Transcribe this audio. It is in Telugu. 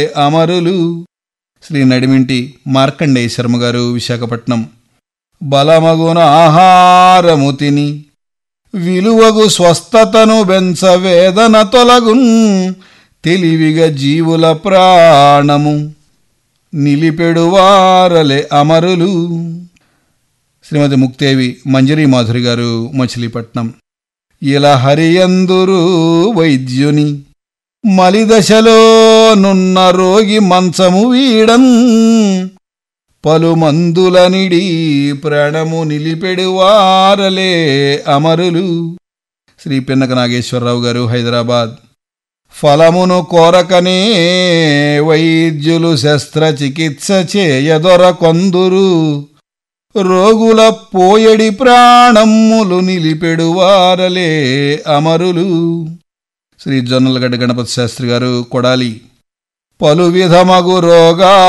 అమరులు శ్రీ నడిమింటి మార్కండేయ శర్మ గారు విశాఖపట్నం బలమగున ఆహారము తిని విలువగు స్వస్థతను బెంచ వేదన తొలగున్ తెలివిగా జీవుల ప్రాణము నిలిపెడువారలే అమరులు శ్రీమతి ముక్తేవి మంజరీ మాధురి గారు మచిలీపట్నం ఇలా హరియందురు వైద్యుని మలిదశలో నున్న రోగి మంచము వీడన్ పలు మందులనిడి ప్రాణము నిలిపెడువారలే అమరులు శ్రీ పిన్నక నాగేశ్వరరావు గారు హైదరాబాద్ ఫలమును కోరకనే వైద్యులు శస్త్రచికిత్స చేయదొర కొందురు రోగుల పోయడి ప్రాణమ్ములు నిలిపెడువారలే అమరులు శ్రీ జొన్నలగడ్డ గణపతి శాస్త్రి గారు కొడాలి పలు విధమగు రోగా